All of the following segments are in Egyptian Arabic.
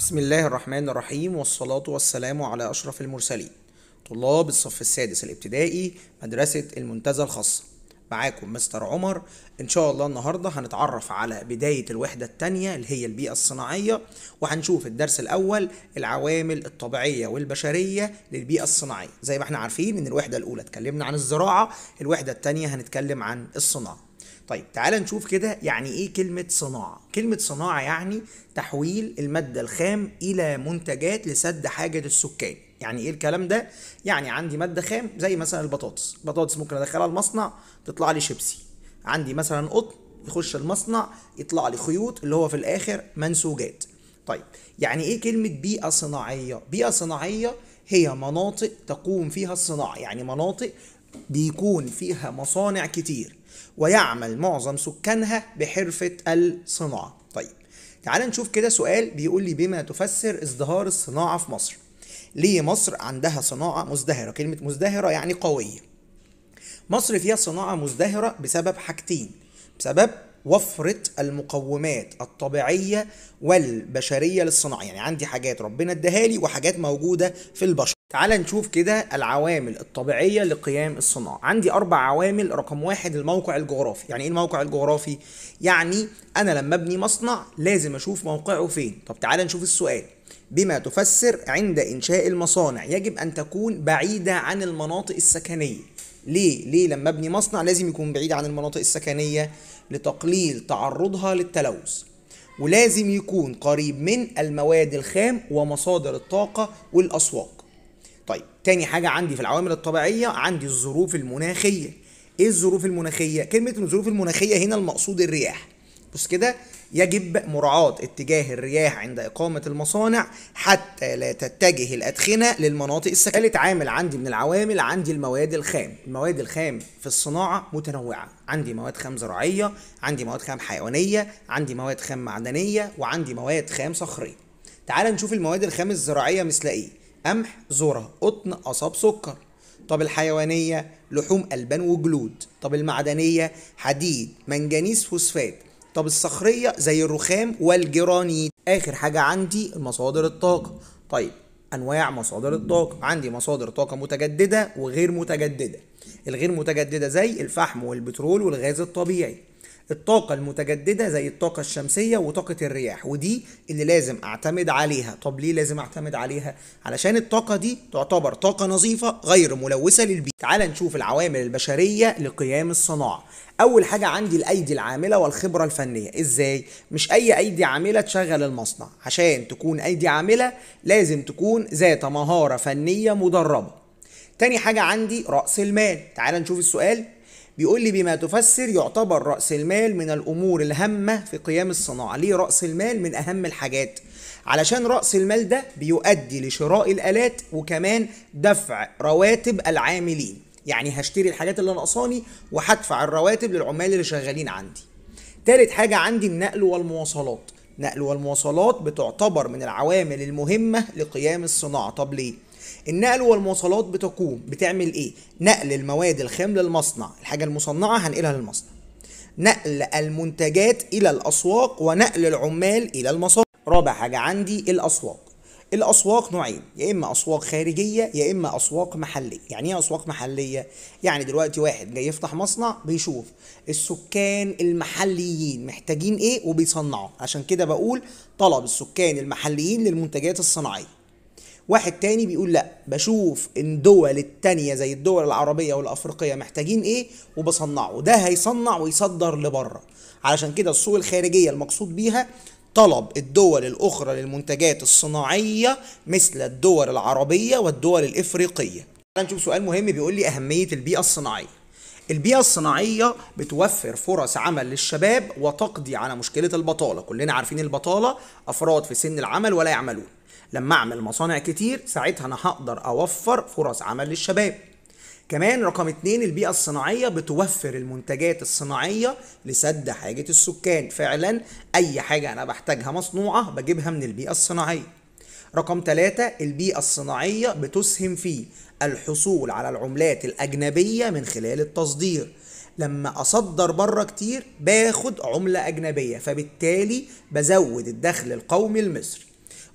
بسم الله الرحمن الرحيم والصلاة والسلام على أشرف المرسلين طلاب الصف السادس الابتدائي مدرسة المنتزه الخاصة معاكم مستر عمر إن شاء الله النهاردة هنتعرف على بداية الوحدة التانية اللي هي البيئة الصناعية وهنشوف الدرس الأول العوامل الطبيعية والبشرية للبيئة الصناعية زي ما احنا عارفين إن الوحدة الأولى اتكلمنا عن الزراعة الوحدة التانية هنتكلم عن الصناعة طيب تعال نشوف كده يعني ايه كلمة صناعة كلمة صناعة يعني تحويل المادة الخام إلى منتجات لسد حاجة السكان يعني ايه الكلام ده يعني عندي مادة خام زي مثلا البطاطس البطاطس ممكن ادخلها المصنع تطلع لي شيبسي عندي مثلا قطن يخش المصنع يطلع لي خيوط اللي هو في الاخر منسوجات طيب يعني ايه كلمة بيئة صناعية بيئة صناعية هي مناطق تقوم فيها الصناعة يعني مناطق بيكون فيها مصانع كتير ويعمل معظم سكانها بحرفة الصناعة طيب تعال نشوف كده سؤال بيقول لي بما تفسر ازدهار الصناعة في مصر ليه مصر عندها صناعة مزدهرة كلمة مزدهرة يعني قوية مصر فيها صناعة مزدهرة بسبب حاجتين بسبب وفرة المقومات الطبيعية والبشرية للصناعة يعني عندي حاجات ربنا اداها لي وحاجات موجودة في البشر تعال نشوف كده العوامل الطبيعية لقيام الصناعة عندي أربع عوامل رقم واحد الموقع الجغرافي يعني إيه الموقع الجغرافي؟ يعني أنا لما أبني مصنع لازم أشوف موقعه فين طب تعال نشوف السؤال بما تفسر عند إنشاء المصانع يجب أن تكون بعيدة عن المناطق السكنية ليه؟ ليه لما ابني مصنع لازم يكون بعيد عن المناطق السكنية لتقليل تعرضها للتلوث ولازم يكون قريب من المواد الخام ومصادر الطاقة والأسواق طيب تاني حاجة عندي في العوامل الطبيعية عندي الظروف المناخية ايه الظروف المناخية؟ كلمة الظروف المناخية هنا المقصود الرياح بص كده يجب مراعاة اتجاه الرياح عند إقامة المصانع حتى لا تتجه الأدخنة للمناطق السكنية. ثالث عامل عندي من العوامل عندي المواد الخام، المواد الخام في الصناعة متنوعة، عندي مواد خام زراعية، عندي مواد خام حيوانية، عندي مواد خام معدنية، وعندي مواد خام صخرية. تعال نشوف المواد الخام الزراعية مثل إيه؟ قمح، ذرة، قطن، قصب، سكر. طب الحيوانية لحوم ألبان وجلود. طب المعدنية حديد، منجنيز، فوسفات. طب الصخرية زي الرخام والجرانيت آخر حاجة عندي مصادر الطاقة طيب أنواع مصادر الطاقة عندي مصادر طاقة متجددة وغير متجددة الغير متجددة زي الفحم والبترول والغاز الطبيعي الطاقة المتجددة زي الطاقة الشمسية وطاقة الرياح ودي اللي لازم اعتمد عليها طب ليه لازم اعتمد عليها علشان الطاقة دي تعتبر طاقة نظيفة غير ملوثة للبيئة تعال نشوف العوامل البشرية لقيام الصناعة اول حاجة عندي الايدي العاملة والخبرة الفنية ازاي مش اي ايدي عاملة تشغل المصنع عشان تكون ايدي عاملة لازم تكون ذات مهارة فنية مدربة تاني حاجة عندي رأس المال تعال نشوف السؤال بيقول لي بما تفسر يعتبر رأس المال من الأمور الهامة في قيام الصناعة ليه رأس المال من أهم الحاجات علشان رأس المال ده بيؤدي لشراء الآلات وكمان دفع رواتب العاملين يعني هشتري الحاجات اللي ناقصاني وهدفع الرواتب للعمال اللي شغالين عندي تالت حاجة عندي النقل والمواصلات نقل والمواصلات بتعتبر من العوامل المهمة لقيام الصناعة طب ليه؟ النقل والمواصلات بتقوم بتعمل ايه؟ نقل المواد الخام للمصنع، الحاجة المصنعة هنقلها للمصنع. نقل المنتجات إلى الأسواق ونقل العمال إلى المصانع. رابع حاجة عندي الأسواق. الأسواق نوعين، يا إما أسواق خارجية يا إما أسواق محلية، يعني إيه أسواق محلية؟ يعني دلوقتي واحد جاي يفتح مصنع بيشوف السكان المحليين محتاجين إيه وبيصنعوا، عشان كده بقول طلب السكان المحليين للمنتجات الصناعية. واحد تاني بيقول لا بشوف الدول التانية زي الدول العربية والأفريقية محتاجين ايه وبصنعه ده هيصنع ويصدر لبره علشان كده السوق الخارجية المقصود بيها طلب الدول الأخرى للمنتجات الصناعية مثل الدول العربية والدول الإفريقية نشوف سؤال مهم بيقول لي أهمية البيئة الصناعية البيئة الصناعية بتوفر فرص عمل للشباب وتقضي على مشكلة البطالة كلنا عارفين البطالة أفراد في سن العمل ولا يعملون لما اعمل مصانع كتير ساعتها انا هقدر اوفر فرص عمل للشباب كمان رقم اتنين البيئة الصناعية بتوفر المنتجات الصناعية لسد حاجة السكان فعلا اي حاجة انا بحتاجها مصنوعة بجيبها من البيئة الصناعية رقم ثلاثة البيئة الصناعية بتسهم في الحصول على العملات الأجنبية من خلال التصدير لما اصدر بره كتير باخد عمله اجنبيه فبالتالي بزود الدخل القومي المصري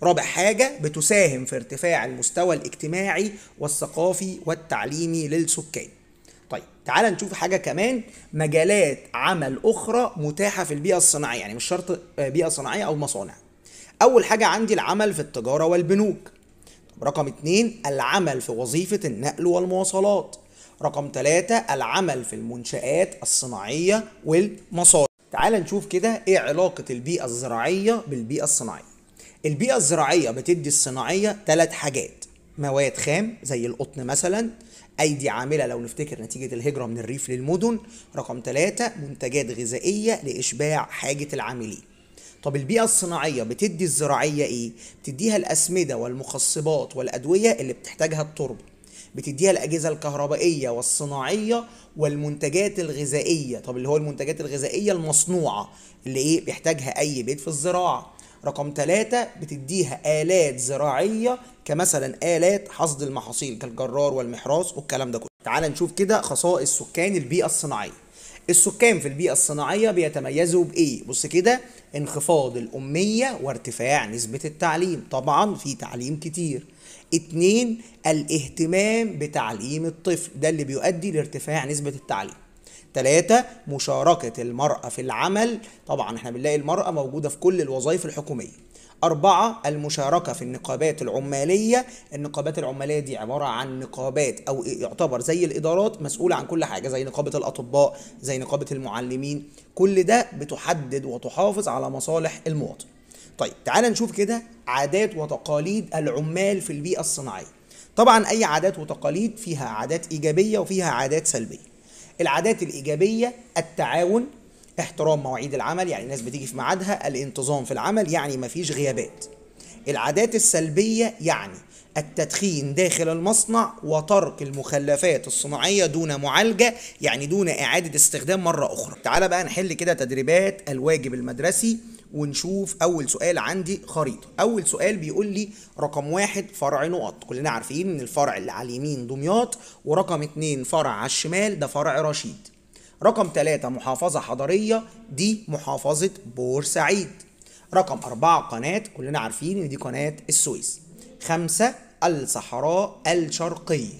رابع حاجة بتساهم في ارتفاع المستوى الاجتماعي والثقافي والتعليمي للسكان طيب تعال نشوف حاجة كمان مجالات عمل أخرى متاحة في البيئة الصناعية يعني مش شرط بيئة صناعية أو مصانع أول حاجة عندي العمل في التجارة والبنوك رقم اتنين العمل في وظيفة النقل والمواصلات رقم ثلاثة العمل في المنشآت الصناعية والمصانع تعال نشوف كده ايه علاقة البيئة الزراعية بالبيئة الصناعية البيئة الزراعية بتدي الصناعية ثلاث حاجات مواد خام زي القطن مثلا أيدي عاملة لو نفتكر نتيجة الهجرة من الريف للمدن رقم ثلاثة منتجات غذائية لإشباع حاجة العاملين طب البيئة الصناعية بتدي الزراعية ايه؟ بتديها الأسمدة والمخصبات والأدوية اللي بتحتاجها التربة بتديها الأجهزة الكهربائية والصناعية والمنتجات الغذائية طب اللي هو المنتجات الغذائية المصنوعة اللي ايه بيحتاجها أي بيت في الزراعة رقم ثلاثة بتديها آلات زراعية كمثلا آلات حصد المحاصيل كالجرار والمحراث والكلام ده كله تعال نشوف كده خصائص سكان البيئة الصناعية السكان في البيئة الصناعية بيتميزوا بإيه؟ بص كده انخفاض الأمية وارتفاع نسبة التعليم طبعا في تعليم كتير اتنين الاهتمام بتعليم الطفل ده اللي بيؤدي لارتفاع نسبة التعليم تلاتة مشاركة المرأة في العمل طبعا احنا بنلاقي المرأة موجودة في كل الوظائف الحكومية أربعة المشاركة في النقابات العمالية النقابات العمالية دي عبارة عن نقابات أو يعتبر زي الإدارات مسؤولة عن كل حاجة زي نقابة الأطباء زي نقابة المعلمين كل ده بتحدد وتحافظ على مصالح المواطن طيب تعال نشوف كده عادات وتقاليد العمال في البيئة الصناعية طبعا أي عادات وتقاليد فيها عادات إيجابية وفيها عادات سلبية العادات الإيجابية التعاون احترام مواعيد العمل يعني الناس بتيجي في ميعادها الانتظام في العمل يعني مفيش غيابات العادات السلبية يعني التدخين داخل المصنع وترك المخلفات الصناعية دون معالجة يعني دون إعادة استخدام مرة أخرى تعال بقى نحل كده تدريبات الواجب المدرسي ونشوف أول سؤال عندي خريطة أول سؤال بيقول لي رقم واحد فرع نقط كلنا عارفين إن الفرع اللي على اليمين دمياط ورقم اتنين فرع على الشمال ده فرع رشيد رقم ثلاثة محافظة حضرية دي محافظة بورسعيد رقم أربعة قناة كلنا عارفين إن دي قناة السويس خمسة الصحراء الشرقية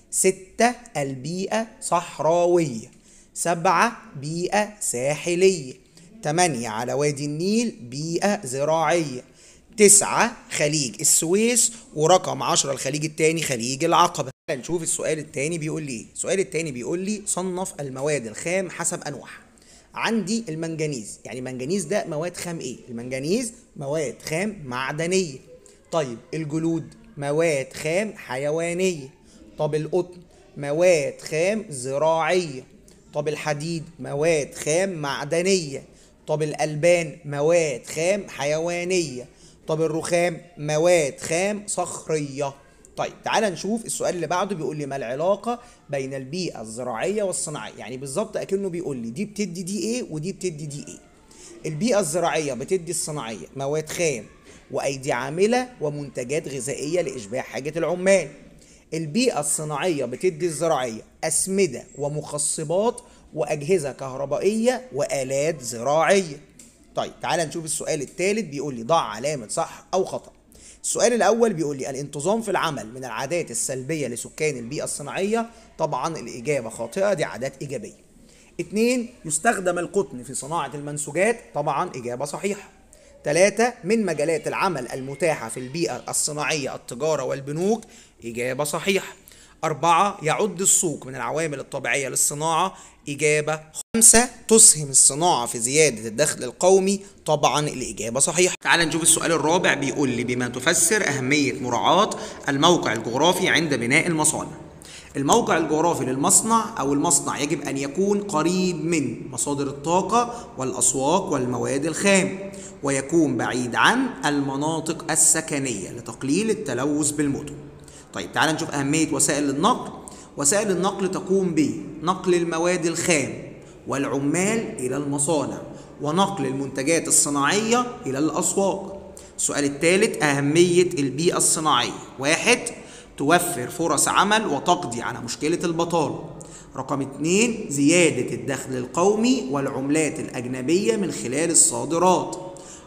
ستة البيئة صحراوية سبعة بيئة ساحلية تمانية على وادي النيل بيئة زراعية تسعة خليج السويس ورقم عشرة الخليج التاني خليج العقبة نشوف السؤال التاني بيقول لي ايه السؤال التاني بيقول لي صنف المواد الخام حسب انواعها عندي المنجنيز يعني منجنيز ده مواد خام ايه المنجنيز مواد خام معدنيه طيب الجلود مواد خام حيوانيه طب القطن مواد خام زراعيه طب الحديد مواد خام معدنيه طب الالبان مواد خام حيوانيه طب الرخام مواد خام صخريه طيب تعال نشوف السؤال اللي بعده بيقول لي ما العلاقة بين البيئة الزراعية والصناعية يعني بالظبط أكنه بيقول لي دي بتدي دي إيه ودي بتدي دي إيه البيئة الزراعية بتدي الصناعية مواد خام وأيدي عاملة ومنتجات غذائية لإشباع حاجة العمال البيئة الصناعية بتدي الزراعية أسمدة ومخصبات وأجهزة كهربائية وآلات زراعية طيب تعال نشوف السؤال الثالث بيقول لي ضع علامة صح أو خطأ السؤال الأول بيقول لي الانتظام في العمل من العادات السلبية لسكان البيئة الصناعية طبعا الإجابة خاطئة دي عادات إيجابية اتنين يستخدم القطن في صناعة المنسوجات طبعا إجابة صحيحة ثلاثة من مجالات العمل المتاحة في البيئة الصناعية التجارة والبنوك إجابة صحيحة أربعة يعد السوق من العوامل الطبيعية للصناعة إجابة خمسة تسهم الصناعة في زيادة الدخل القومي طبعا الإجابة صحيحة تعال نشوف السؤال الرابع بيقول لي بما تفسر أهمية مراعاة الموقع الجغرافي عند بناء المصانع الموقع الجغرافي للمصنع أو المصنع يجب أن يكون قريب من مصادر الطاقة والأسواق والمواد الخام ويكون بعيد عن المناطق السكنية لتقليل التلوث بالمدن طيب تعال نشوف أهمية وسائل النقل وسائل النقل تقوم بنقل المواد الخام والعمال إلى المصانع ونقل المنتجات الصناعية إلى الأسواق السؤال الثالث أهمية البيئة الصناعية واحد توفر فرص عمل وتقضي على مشكلة البطالة رقم اتنين زيادة الدخل القومي والعملات الأجنبية من خلال الصادرات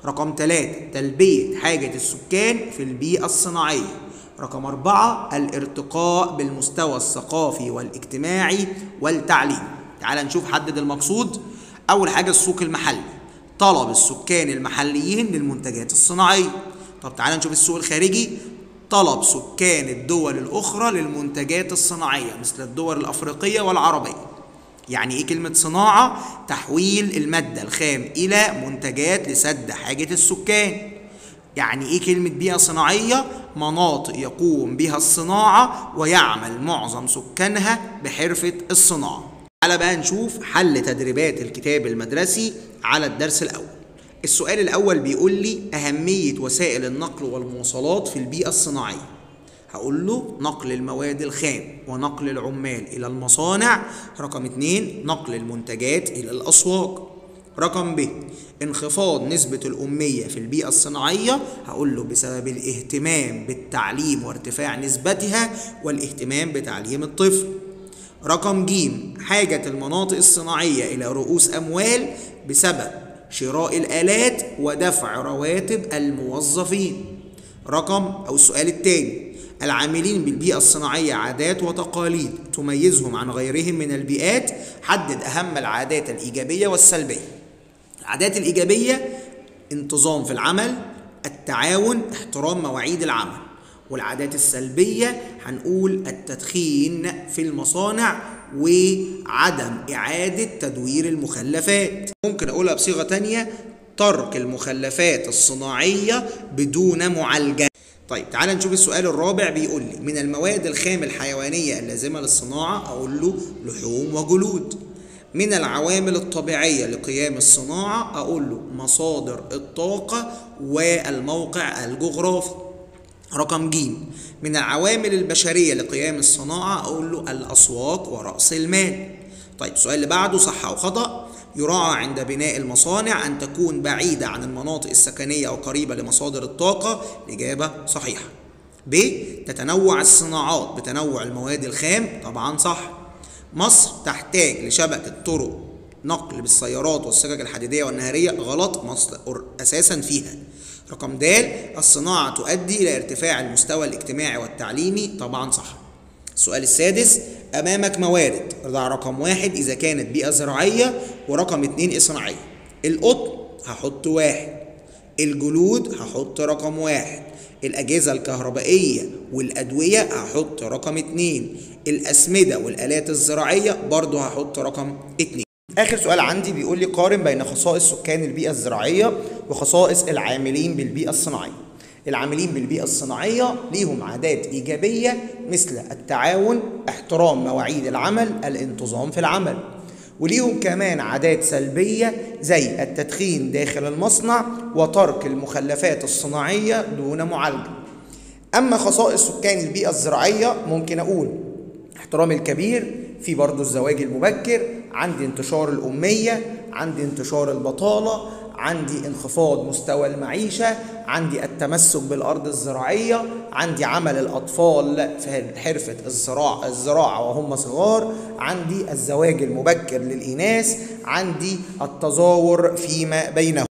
رقم ثلاثة تلبية حاجة السكان في البيئة الصناعية رقم أربعة الارتقاء بالمستوى الثقافي والاجتماعي والتعليم تعال نشوف حدد المقصود أول حاجة السوق المحلي طلب السكان المحليين للمنتجات الصناعية طب تعال نشوف السوق الخارجي طلب سكان الدول الأخرى للمنتجات الصناعية مثل الدول الأفريقية والعربية يعني ايه كلمة صناعة؟ تحويل المادة الخام إلى منتجات لسد حاجة السكان يعني ايه كلمة بيئة صناعية؟ مناطق يقوم بها الصناعة ويعمل معظم سكانها بحرفة الصناعة تعالى بقى نشوف حل تدريبات الكتاب المدرسي على الدرس الأول السؤال الأول بيقول لي أهمية وسائل النقل والمواصلات في البيئة الصناعية هقول له نقل المواد الخام ونقل العمال إلى المصانع رقم اتنين نقل المنتجات إلى الأسواق رقم ب انخفاض نسبة الأمية في البيئة الصناعية هقول له بسبب الاهتمام بالتعليم وارتفاع نسبتها والاهتمام بتعليم الطفل رقم ج حاجة المناطق الصناعية إلى رؤوس أموال بسبب شراء الآلات ودفع رواتب الموظفين رقم أو السؤال الثاني العاملين بالبيئة الصناعية عادات وتقاليد تميزهم عن غيرهم من البيئات حدد أهم العادات الإيجابية والسلبية العادات الإيجابية انتظام في العمل التعاون احترام مواعيد العمل والعادات السلبية هنقول التدخين في المصانع وعدم إعادة تدوير المخلفات ممكن أقولها بصيغة تانية ترك المخلفات الصناعية بدون معالجة طيب تعال نشوف السؤال الرابع بيقول لي من المواد الخام الحيوانية اللازمة للصناعة أقول له لحوم وجلود من العوامل الطبيعية لقيام الصناعة أقول له مصادر الطاقة والموقع الجغرافي رقم ج من العوامل البشرية لقيام الصناعة أقول له الأسواق ورأس المال طيب السؤال اللي بعده صح أو خطأ يراعى عند بناء المصانع أن تكون بعيدة عن المناطق السكنية أو قريبة لمصادر الطاقة الإجابة صحيحة ب تتنوع الصناعات بتنوع المواد الخام طبعا صح مصر تحتاج لشبكة طرق نقل بالسيارات والسكك الحديدية والنهرية غلط مصر أساسا فيها رقم د الصناعة تؤدي إلى ارتفاع المستوى الاجتماعي والتعليمي طبعا صح السؤال السادس أمامك موارد ضع رقم واحد إذا كانت بيئة زراعية ورقم اتنين صناعية القطن هحط واحد الجلود هحط رقم واحد الأجهزة الكهربائية والأدوية هحط رقم اتنين الأسمدة والآلات الزراعية برضو هحط رقم اتنين آخر سؤال عندي بيقول لي قارن بين خصائص سكان البيئة الزراعية وخصائص العاملين بالبيئة الصناعية العاملين بالبيئة الصناعية ليهم عادات إيجابية مثل التعاون احترام مواعيد العمل الانتظام في العمل وليهم كمان عادات سلبية زي التدخين داخل المصنع وترك المخلفات الصناعية دون معالجة أما خصائص سكان البيئة الزراعية ممكن أقول احترام الكبير في برضه الزواج المبكر عندي انتشار الأمية عندي انتشار البطالة عندي انخفاض مستوى المعيشة عندي التمسك بالأرض الزراعية عندي عمل الأطفال في حرفة الزراعة, الزراعة وهم صغار عندي الزواج المبكر للإناث عندي التزاور فيما بينهم